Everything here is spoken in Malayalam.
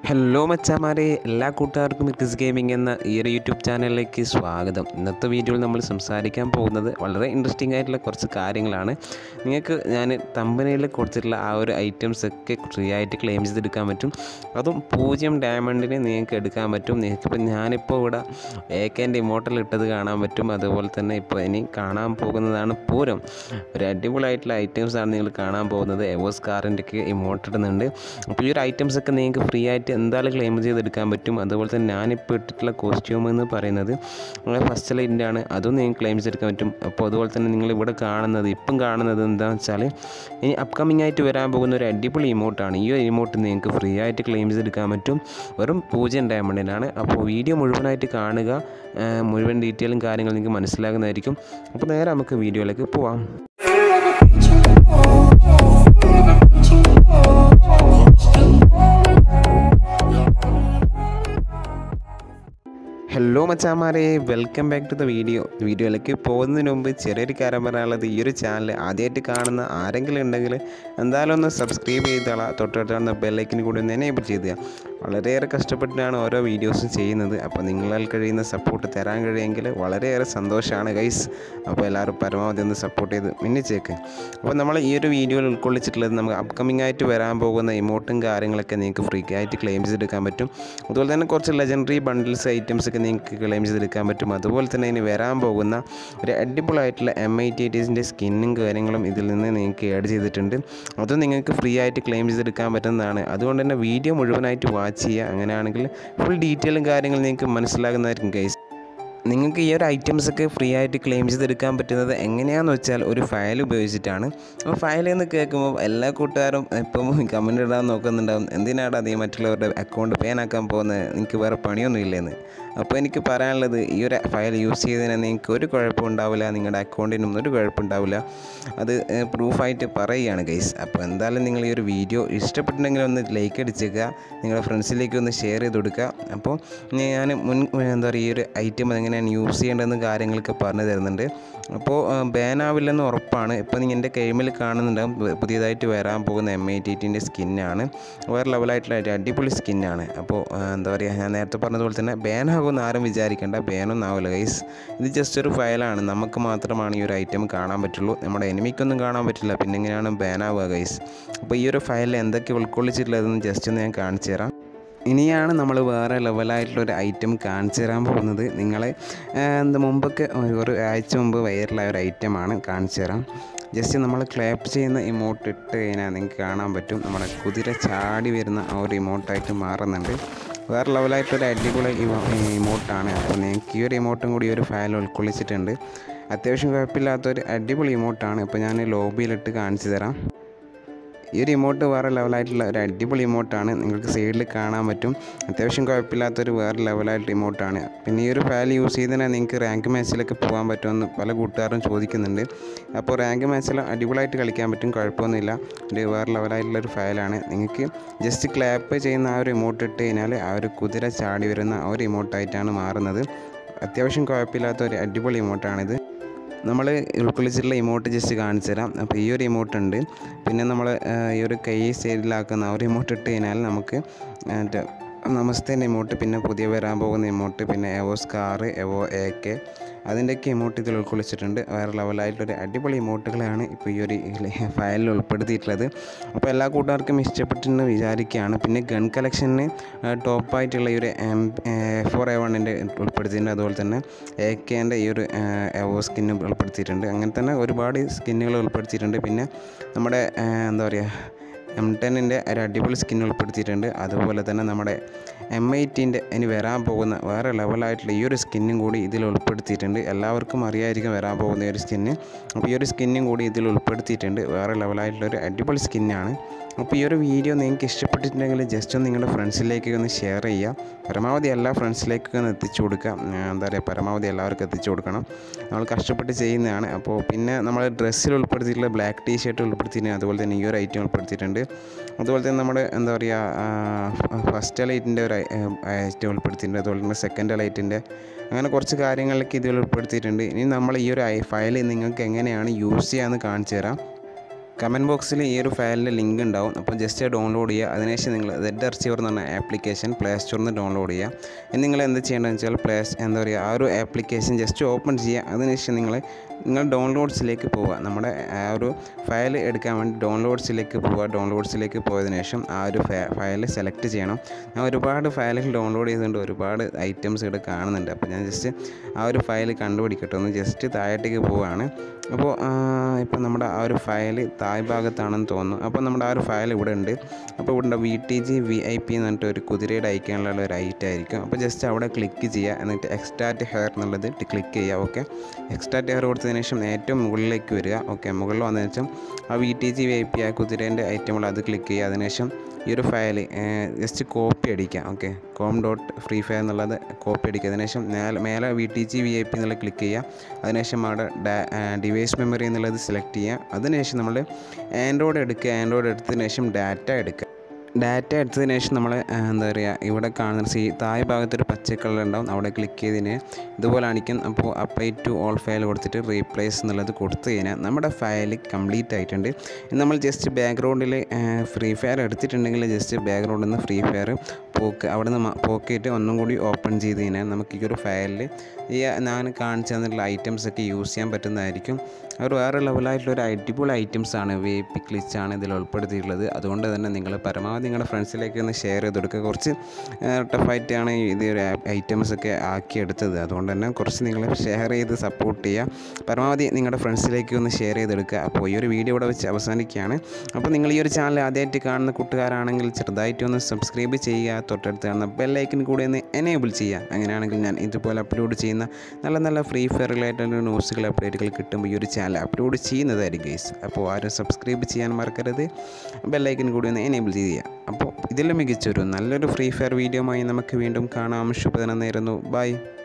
ഹലോ മച്ചാമാരെ എല്ലാ കൂട്ടുകാർക്കും ക്രിസ് ഗെയിമിംഗ് എന്ന ഈ ഒരു യൂട്യൂബ് ചാനലിലേക്ക് സ്വാഗതം ഇന്നത്തെ വീഡിയോയിൽ നമ്മൾ സംസാരിക്കാൻ പോകുന്നത് വളരെ ഇൻട്രസ്റ്റിംഗ് ആയിട്ടുള്ള കുറച്ച് കാര്യങ്ങളാണ് നിങ്ങൾക്ക് ഞാൻ തമ്പനയിൽ കൊടുത്തിട്ടുള്ള ആ ഒരു ഐറ്റംസ് ഒക്കെ ഫ്രീ ആയിട്ട് ക്ലെയിം ചെയ്തെടുക്കാൻ പറ്റും അതും പൂജ്യം ഡയമണ്ടിന് നിങ്ങൾക്ക് എടുക്കാൻ പറ്റും നിങ്ങൾക്കിപ്പോൾ ഞാനിപ്പോൾ ഇവിടെ ഏക്കേൻ്റെ ഇമോട്ടൽ ഇട്ടത് കാണാൻ പറ്റും അതുപോലെ തന്നെ ഇപ്പോൾ ഇനി കാണാൻ പോകുന്നതാണ് പൂരം ഒരു അടിപൊളിയായിട്ടുള്ള ഐറ്റംസാണ് നിങ്ങൾ കാണാൻ പോകുന്നത് എവോസ് കാറിൻ്റെ ഒക്കെ ഇമോട്ട് ഇടുന്നുണ്ട് അപ്പോൾ ഈ ഒരു ഐറ്റംസ് ഒക്കെ നിങ്ങൾക്ക് ഫ്രീ ആയിട്ട് എന്തായാലും ക്ലെയിം ചെയ്തെടുക്കാൻ പറ്റും അതുപോലെ തന്നെ ഞാനിപ്പോൾ ഇട്ടിട്ടുള്ള കോസ്റ്റ്യൂം എന്ന് പറയുന്നത് നിങ്ങളെ ഫസ്റ്റ് ലൈറ്റിൻ്റെ ആണ് അതും നിങ്ങൾക്ക് ക്ലെയിം ചെയ്തെടുക്കാൻ പറ്റും അപ്പോൾ അതുപോലെ തന്നെ നിങ്ങൾ ഇവിടെ കാണുന്നത് ഇപ്പം കാണുന്നത് എന്താണെന്ന് വെച്ചാൽ ഇനി അപ്കമിങ് ആയിട്ട് വരാൻ പോകുന്ന ഒരു അടിപൊളി ഇമോട്ടാണ് ഈ ഒരു ഇമോട്ട് നിങ്ങൾക്ക് ഫ്രീ ആയിട്ട് ക്ലെയിം ചെയ്തെടുക്കാൻ പറ്റും വെറും പൂജ്യം ഡയമണ്ടിനാണ് അപ്പോൾ വീഡിയോ മുഴുവനായിട്ട് കാണുക ആ, മുഴുവൻ ഡീറ്റെയിലും കാര്യങ്ങൾ നിങ്ങൾക്ക് മനസ്സിലാകുന്നതായിരിക്കും അപ്പോൾ നേരെ നമുക്ക് വീഡിയോയിലേക്ക് പോവാം ഹലോ മച്ചാമാരെ welcome back to the video വീഡിയോയിലേക്ക് പോകുന്നതിന് മുമ്പ് ചെറിയൊരു കാര്യം പറയാനുള്ളത് ഈ ഒരു ചാനൽ ആദ്യമായിട്ട് കാണുന്ന ആരെങ്കിലും ഉണ്ടെങ്കിൽ എന്തായാലും ഒന്ന് സബ്സ്ക്രൈബ് ചെയ്തോളാം തൊട്ടടുത്ത ബെല്ലൈക്കിന് കൂടി ഒന്ന് എനേബിൾ ചെയ്തുക വളരെയേറെ കഷ്ടപ്പെട്ടിട്ടാണ് ഓരോ വീഡിയോസും ചെയ്യുന്നത് അപ്പോൾ നിങ്ങളാൽ കഴിയുന്ന സപ്പോർട്ട് തരാൻ കഴിയുമെങ്കിൽ വളരെയേറെ സന്തോഷമാണ് ഗൈസ് അപ്പോൾ എല്ലാവരും പരമാവധി ഒന്ന് സപ്പോർട്ട് ചെയ്ത് മിന്നിച്ചേക്ക് അപ്പോൾ നമ്മൾ ഈ ഒരു വീഡിയോയിൽ ഉൾക്കൊള്ളിച്ചിട്ടുള്ളത് നമുക്ക് അപ്കമിംഗ് ആയിട്ട് വരാൻ പോകുന്ന ഇമോട്ടും കാര്യങ്ങളൊക്കെ നിങ്ങൾക്ക് ഫ്രീ ആയിട്ട് ക്ലെയിം ചെയ്തെടുക്കാൻ പറ്റും അതുപോലെ തന്നെ കുറച്ച് ലെജൻഡറി ബണ്ടിൽസ് ഐറ്റംസ് ഒക്കെ നിങ്ങൾക്ക് ക്ലെയിം ചെയ്തെടുക്കാൻ പറ്റും അതുപോലെ തന്നെ ഇനി വരാൻ പോകുന്ന ഒരു അടിപൊളിയായിട്ടുള്ള എം ഐ ടി ടീസിൻ്റെ സ്കിന്നും കാര്യങ്ങളും ഇതിൽ നിന്ന് നിങ്ങൾക്ക് ആഡ് ചെയ്തിട്ടുണ്ട് അത് നിങ്ങൾക്ക് ഫ്രീ ആയിട്ട് ക്ലെയിം ചെയ്തെടുക്കാൻ പറ്റുന്നതാണ് അതുകൊണ്ട് തന്നെ വീഡിയോ മുഴുവനായിട്ട് വാച്ച് ചെയ്യുക അങ്ങനെയാണെങ്കിൽ ഫുൾ ഡീറ്റെയിലും കാര്യങ്ങളും നിങ്ങൾക്ക് മനസ്സിലാകുന്നതായിരിക്കും ഗൈസ് നിങ്ങൾക്ക് ഈ ഒരു ഐറ്റംസ് ഒക്കെ ഫ്രീ ആയിട്ട് ക്ലെയിം ചെയ്തെടുക്കാൻ പറ്റുന്നത് എങ്ങനെയാണെന്ന് വെച്ചാൽ ഒരു ഫയൽ ഉപയോഗിച്ചിട്ടാണ് അപ്പോൾ ഫയൽ എന്ന് കേൾക്കുമ്പോൾ എല്ലാ കൂട്ടുകാരും ഇപ്പം കമൻറ്റ് ഇടാൻ നോക്കുന്നുണ്ടാവും എന്തിനാടാ നീ മറ്റുള്ളവരുടെ അക്കൗണ്ട് പേൻ ആക്കാൻ പോകുന്നത് നിങ്ങൾക്ക് വേറെ പണിയൊന്നും ഇല്ലെന്ന് അപ്പോൾ എനിക്ക് പറയാനുള്ളത് ഈ ഒരു ഫയൽ യൂസ് ചെയ്തതിന് നിങ്ങൾക്ക് ഒരു കുഴപ്പം ഉണ്ടാവില്ല നിങ്ങളുടെ അക്കൗണ്ടിനും ഒരു കുഴപ്പമുണ്ടാവില്ല അത് പ്രൂഫായിട്ട് പറയുകയാണ് ഗൈസ് അപ്പോൾ എന്തായാലും നിങ്ങൾ ഈ ഒരു വീഡിയോ ഇഷ്ടപ്പെട്ടിട്ടുണ്ടെങ്കിൽ ഒന്ന് ലൈക്ക് അടിച്ചേക്കുക നിങ്ങളുടെ ഫ്രണ്ട്സിലേക്ക് ഒന്ന് ഷെയർ ചെയ്ത് കൊടുക്കുക അപ്പോൾ ഞാൻ മുൻ എന്താ പറയുക ഈ ഒരു ഐറ്റം എങ്ങനെയാണ് യൂസ് ചെയ്യേണ്ടതെന്ന് കാര്യങ്ങളൊക്കെ പറഞ്ഞു തരുന്നുണ്ട് അപ്പോൾ ബാൻ ആവില്ലെന്ന് ഉറപ്പാണ് ഇപ്പോൾ നിങ്ങൾ എൻ്റെ കൈമിൽ കാണുന്നുണ്ടാകും പുതിയതായിട്ട് വരാൻ പോകുന്ന എം ഐ ടി ടിൻ്റെ സ്കിന്നാണ് വേറെ ലെവലായിട്ടുള്ള ഒരു അടിപൊളി സ്കിന്നാണ് അപ്പോൾ എന്താ പറയുക ഞാൻ നേരത്തെ പറഞ്ഞതുപോലെ തന്നെ ബാൻ ആകുമെന്ന് ആരും വിചാരിക്കേണ്ട ബാനൊന്നും ആവില്ല ഗൈസ് ഇത് ജസ്റ്റ് ഒരു ഫയലാണ് നമുക്ക് മാത്രമാണ് ഈ ഒരു ഐറ്റം കാണാൻ പറ്റുള്ളൂ നമ്മുടെ എനിമിക്കൊന്നും കാണാൻ പറ്റില്ല പിന്നെ എങ്ങനെയാണ് ബാൻ ആവുക ഗൈസ് അപ്പോൾ ഈ ഒരു ഫയലിൽ എന്തൊക്കെ ഉൾക്കൊള്ളിച്ചിട്ടുള്ളതെന്ന് ജസ്റ്റ് ഒന്ന് ഞാൻ കാണിച്ചു തരാം ഇനിയാണ് നമ്മൾ വേറെ ലെവലായിട്ടുള്ള ഒരു ഐറ്റം കാണിച്ചു തരാൻ പോകുന്നത് നിങ്ങൾ എന്താ മുമ്പൊക്കെ ഒരു ആഴ്ച മുമ്പ് വൈറലായ ഒരു ഐറ്റമാണ് കാണിച്ചു തരാം ജസ്റ്റ് നമ്മൾ ക്ലാപ്പ് ചെയ്യുന്ന ഇമോട്ട് ഇട്ട് കഴിഞ്ഞാൽ നിങ്ങൾക്ക് കാണാൻ പറ്റും നമ്മുടെ കുതിര ചാടി വരുന്ന ആ ഒരു ഇമോട്ടായിട്ട് മാറുന്നുണ്ട് വേറെ ലെവലായിട്ടൊരു അടിപൊളി ഇമോട്ടാണ് അപ്പോൾ നിങ്ങൾക്ക് ഈ ഒരു ഇമോട്ടും കൂടി ഈ ഒരു ഫയൽ ഉൾക്കൊള്ളിച്ചിട്ടുണ്ട് അത്യാവശ്യം കുഴപ്പമില്ലാത്തൊരു അടിപൊളി ഇമോട്ടാണ് ഇപ്പോൾ ഞാൻ ലോബിയിലിട്ട് കാണിച്ചു തരാം ഈ ഒരു ഇമോട്ട് വേറെ ലെവലായിട്ടുള്ള ഒരു അടിപൊളി ഇമോട്ടാണ് നിങ്ങൾക്ക് സൈഡിൽ കാണാൻ പറ്റും അത്യാവശ്യം കുഴപ്പമില്ലാത്തൊരു വേറെ ലെവലായിട്ട് ഇമോട്ടാണ് പിന്നെ ഈ ഒരു ഫയൽ യൂസ് ചെയ്തതിനാൽ നിങ്ങൾക്ക് റാങ്ക് മാച്ചിലൊക്കെ പോകാൻ പറ്റുമെന്ന് പല കൂട്ടുകാരും ചോദിക്കുന്നുണ്ട് അപ്പോൾ റാങ്ക് മാച്ചിൽ അടിപൊളിയായിട്ട് കളിക്കാൻ പറ്റും കുഴപ്പമൊന്നുമില്ല ഒരു വേറെ ലെവലായിട്ടുള്ള ഒരു ഫയലാണ് നിങ്ങൾക്ക് ജസ്റ്റ് ക്ലാപ്പ് ചെയ്യുന്ന ആ ഒരു ഇമോട്ട് ഇട്ട് കഴിഞ്ഞാൽ ആ ഒരു കുതിര ചാടി വരുന്ന ആ ഒരു ഇമോട്ടായിട്ടാണ് മാറുന്നത് അത്യാവശ്യം കുഴപ്പമില്ലാത്ത ഒരു അടിപൊളി ഇമോട്ടാണിത് നമ്മൾ ഉൾക്കൊള്ളിച്ചിട്ടുള്ള ഇമോട്ട് ജസ്റ്റ് കാണിച്ചു തരാം അപ്പോൾ ഈ ഒരു ഇമോട്ട് ഉണ്ട് പിന്നെ നമ്മൾ ഈ ഒരു കൈ സൈഡിലാക്കുന്ന ആ ഒരു ഇമോട്ട് ഇട്ട് കഴിഞ്ഞാൽ നമുക്ക് മറ്റേ നമസ്തേൻ്റെ ഇമോട്ട് പിന്നെ പുതിയ വരാൻ പോകുന്ന ഇമോട്ട് പിന്നെ evos car evo A K അതിൻ്റെയൊക്കെ ഇമോട്ട് ഇതിൽ ഉൾക്കൊള്ളിച്ചിട്ടുണ്ട് വേറെ ലെവലായിട്ടൊരു അടിപൊളി ഇമോട്ടുകളാണ് ഇപ്പോൾ ഈ ഒരു ഫയലിൽ ഉൾപ്പെടുത്തിയിട്ടുള്ളത് അപ്പോൾ എല്ലാ കൂട്ടുകാർക്കും ഇഷ്ടപ്പെട്ടെന്ന് വിചാരിക്കുകയാണ് പിന്നെ ഗൺ കളക്ഷന് ടോപ്പായിട്ടുള്ള ഈ ഒരു എം ഫോർ എ വണ്ണിൻ്റെ ഉൾപ്പെടുത്തിയിട്ടുണ്ട് അതുപോലെ തന്നെ എ കെൻ്റെ ഈ ഒരു എവോ സ്കിന്നും ഉൾപ്പെടുത്തിയിട്ടുണ്ട് അങ്ങനെ തന്നെ ഒരുപാട് സ്കിന്നുകൾ ഉൾപ്പെടുത്തിയിട്ടുണ്ട് പിന്നെ നമ്മുടെ എന്താ പറയുക എം ടെന്നിൻ്റെ ഒരു അടിപൊളി സ്കിൻ ഉൾപ്പെടുത്തിയിട്ടുണ്ട് അതുപോലെ തന്നെ നമ്മുടെ എം ഐ ടിൻ്റെ ഇനി വരാൻ പോകുന്ന വേറെ ലെവലായിട്ടുള്ള ഈ ഒരു സ്കിന്നും കൂടി ഇതിൽ ഉൾപ്പെടുത്തിയിട്ടുണ്ട് എല്ലാവർക്കും അറിയായിരിക്കും വരാൻ പോകുന്ന ഈ ഒരു സ്കിന്ന് അപ്പോൾ ഈ ഒരു സ്കിന്നും കൂടി ഇതിൽ ഉൾപ്പെടുത്തിയിട്ടുണ്ട് വേറെ ലെവലായിട്ടുള്ള ഒരു അടിപൊളി സ്കിന്നാണ് അപ്പോൾ ഈ ഒരു വീഡിയോ നിങ്ങൾക്ക് ഇഷ്ടപ്പെട്ടിട്ടുണ്ടെങ്കിൽ ജസ്റ്റ് ഒന്ന് നിങ്ങളുടെ ഫ്രണ്ട്സിലേക്ക് ഒന്ന് ഷെയർ ചെയ്യുക പരമാവധി എല്ലാ ഫ്രണ്ട്സിലേക്കൊക്കെ ഒന്ന് എത്തിച്ചു കൊടുക്കുക ആ, എന്താ പറയുക പരമാവധി എല്ലാവർക്കും എത്തിച്ചു കൊടുക്കണം നമ്മൾ കഷ്ടപ്പെട്ട് ചെയ്യുന്നതാണ് അപ്പോൾ പിന്നെ നമ്മൾ ഡ്രസ്സിൽ ഉൾപ്പെടുത്തിയിട്ടുള്ള ബ്ലാക്ക് ടീ ഷർട്ട് ഉൾപ്പെടുത്തിയിട്ടുണ്ട് അതുപോലെ തന്നെ ഈ ഒരു ഐറ്റം ഉൾപ്പെടുത്തിയിട്ടുണ്ട് അതുപോലെ തന്നെ നമ്മുടെ എന്താ പറയുക ഫസ്റ്റ് ലൈറ്റിൻ്റെ ഒരു ഐറ്റം ഉൾപ്പെടുത്തിയിട്ടുണ്ട് അതുപോലെ തന്നെ സെക്കൻഡ് ലൈറ്റിൻ്റെ അങ്ങനെ കുറച്ച് കാര്യങ്ങളിലൊക്കെ ഇതിൽ ഉൾപ്പെടുത്തിയിട്ടുണ്ട് ഇനി നമ്മൾ ഈ ഒരു ഫയൽ നിങ്ങൾക്ക് എങ്ങനെയാണ് യൂസ് ചെയ്യാമെന്ന് കാണിച്ചു തരാം കമൻറ്റ് ബോക്സിൽ ഈ ഒരു ഫയലിൻ്റെ ലിങ്ക് ഉണ്ടാവും അപ്പോൾ ജസ്റ്റ് ഡൗൺലോഡ് ചെയ്യുക അതിനുശേഷം നിങ്ങൾ സെഡ് അർച്ചീവർ എന്ന് പറഞ്ഞ ആപ്ലിക്കേഷൻ പ്ലേ സ്റ്റോറിൽ നിന്ന് ഡൗൺലോഡ് ചെയ്യുക ഇനി നിങ്ങൾ എന്ത് ചെയ്യേണ്ടതെന്ന് വെച്ചാൽ പ്ലേ എന്താ പറയുക ആ ഒരു ആപ്ലിക്കേഷൻ ജസ്റ്റ് ഓപ്പൺ ചെയ്യുക അതിനുശേഷം നിങ്ങൾ നിങ്ങൾ ഡൗൺലോഡ്സിലേക്ക് പോവുക നമ്മുടെ ആ ഒരു ഫയൽ എടുക്കാൻ വേണ്ടി ഡൗൺലോഡ്സിലേക്ക് പോവുക ഡൗൺലോഡ്സിലേക്ക് പോയതിനു ശേഷം ആ ഒരു ഫയൽ സെലക്ട് ചെയ്യണം ഞാൻ ഒരുപാട് ഫയലുകൾ ഡൗൺലോഡ് ചെയ്തുകൊണ്ട് ഒരുപാട് ഐറ്റംസ് ഇവിടെ കാണുന്നുണ്ട് അപ്പോൾ ഞാൻ ജസ്റ്റ് ആ ഒരു ഫയൽ കണ്ടുപിടിക്കട്ടെ ഒന്ന് ജസ്റ്റ് താഴത്തേക്ക് പോവുകയാണ് അപ്പോൾ ഇപ്പോൾ നമ്മുടെ ആ ഒരു ഫയൽ താഴ് ഭാഗത്താണെന്ന് തോന്നുന്നു അപ്പോൾ നമ്മുടെ ആ ഒരു ഫയൽ ഇവിടെ ഉണ്ട് അപ്പോൾ ഇവിടെ V T G V I P എന്ന് പറഞ്ഞിട്ട് ഒരു കുതിരയുടെ ഐക്കാനുള്ള ഒരു ഐറ്റം ആയിരിക്കും അപ്പോൾ ജസ്റ്റ് അവിടെ ക്ലിക്ക് ചെയ്യുക എന്നിട്ട് എക്സ്ട്രാറ്റ് ഹെയർ എന്നുള്ളത് ക്ലിക്ക് ചെയ്യുക ഓക്കെ എക്സ്ട്രാറ്റ് ഹെയർ കൊടുത്തതിന് ശേഷം ഏറ്റവും മുകളിലേക്ക് വരിക ഓക്കെ മുകളിൽ വന്നതിന് ശേഷം ആ V T G V I P ആ കുതിരേൻ്റെ ഐറ്റമുള്ള അത് ക്ലിക്ക് ചെയ്യുക അതിനുശേഷം ഈ ഒരു ഫയൽ ജസ്റ്റ് കോപ്പി അടിക്കാം okay com dot free fire എന്നുള്ളത് കോപ്പി അടിക്കുക അതിനുശേഷം മേലെ മേലെ V T G V I P എന്നുള്ളത് ക്ലിക്ക് ചെയ്യുക അതിനുശേഷം അവിടെ ഡിവൈസ് മെമ്മറി എന്നുള്ളത് സെലക്ട് ചെയ്യുക അതിനുശേഷം നമ്മൾ ആൻഡ്രോയിഡ് എടുക്കുക ആൻഡ്രോയിഡ് എടുത്തതിന് ശേഷം ഡാറ്റ എടുക്കുക ഡാറ്റ എടുത്തതിന് ശേഷം നമ്മൾ എന്താ പറയുക ഇവിടെ കാണുന്ന സി താഴെ ഭാഗത്തൊരു പച്ച കളർ ഉണ്ടാവും അവിടെ ക്ലിക്ക് ചെയ്തതിന് ഇതുപോലെ കാണിക്കും അപ്പോൾ അപ്ലൈ ടു ഓൾ ഫയൽ കൊടുത്തിട്ട് റീപ്ലേസ് എന്നുള്ളത് കൊടുത്തു കഴിഞ്ഞാൽ നമ്മുടെ ഫയൽ കംപ്ലീറ്റ് ആയിട്ടുണ്ട് ഇനി നമ്മൾ ജസ്റ്റ് ബാക്ക്ഗ്രൗണ്ടിൽ ഫ്രീ ഫയർ എടുത്തിട്ടുണ്ടെങ്കിൽ ജസ്റ്റ് ബാക്ക്ഗ്രൗണ്ടിൽ നിന്ന് ഫ്രീ ഫയർ പോക്ക് അവിടെ നിന്ന് പോക്കിയിട്ട് ഒന്നും കൂടി ഓപ്പൺ ചെയ്ത് കഴിഞ്ഞാൽ നമുക്ക് ഈ ഒരു ഫയലിൽ ഈ ഞാൻ കാണിച്ചു തന്നിട്ടുള്ള ഐറ്റംസ് ഒക്കെ യൂസ് ചെയ്യാൻ പറ്റുന്നതായിരിക്കും ഒരു വേറെ ലെവലായിട്ടുള്ള ഒരു അടിപൊളി ഐറ്റംസ് ആണ് വി പി ക്ലിച്ച് ആണ് ഇതിൽ ഉൾപ്പെടുത്തിയിട്ടുള്ളത് അതുകൊണ്ട് തന്നെ നിങ്ങൾ പരമാവധി നിങ്ങളുടെ ഫ്രണ്ട്സിലേക്ക് ഒന്ന് ഷെയർ ചെയ്ത് കൊടുക്കുക കുറച്ച് ടഫായിട്ടാണ് ഇത് ഒരു ഐറ്റംസ് ഒക്കെ ആക്കിയെടുത്തത് അതുകൊണ്ട് തന്നെ കുറച്ച് നിങ്ങൾ ഷെയർ ചെയ്ത് സപ്പോർട്ട് ചെയ്യുക പരമാവധി നിങ്ങളുടെ ഫ്രണ്ട്സിലേക്ക് ഒന്ന് ഷെയർ ചെയ്തെടുക്കുക അപ്പോൾ ഈ ഒരു വീഡിയോ ഇവിടെ വെച്ച് അവസാനിക്കുകയാണ് അപ്പോൾ നിങ്ങൾ ഈ ഒരു ചാനൽ ആദ്യമായിട്ട് കാണുന്ന കൂട്ടുകാരാണെങ്കിൽ ചെറുതായിട്ട് ഒന്ന് സബ്സ്ക്രൈബ് ചെയ്യുക തൊട്ടടുത്ത് കാണുന്ന ബെല്ലൈക്കൻ കൂടി ഒന്ന് എനേബിൾ ചെയ്യുക അങ്ങനെയാണെങ്കിൽ ഞാൻ ഇതുപോലെ അപ്ലോഡ് ചെയ്യുന്ന നല്ല നല്ല ഫ്രീ ഫയർ റിലേറ്റഡ് ന്യൂസുകൾ അപ്ഡേറ്റുകൾ കിട്ടുമ്പോൾ ഈ ഒരു ചാനൽ അപ്ലോഡ് ചെയ്യുന്നതായിരിക്കും ഗൈസ് അപ്പോൾ ആരും സബ്സ്ക്രൈബ് ചെയ്യാൻ മറക്കരുത് ബെല്ലൈക്കൻ കൂടി ഒന്ന് എനേബിൾ ചെയ്യുക അപ്പോൾ ഇതിലും മികച്ചൊരു നല്ലൊരു ഫ്രീ ഫയർ വീഡിയോയുമായി നമുക്ക് വീണ്ടും കാണാം ശുഭദിനം നേരുന്നു ബൈ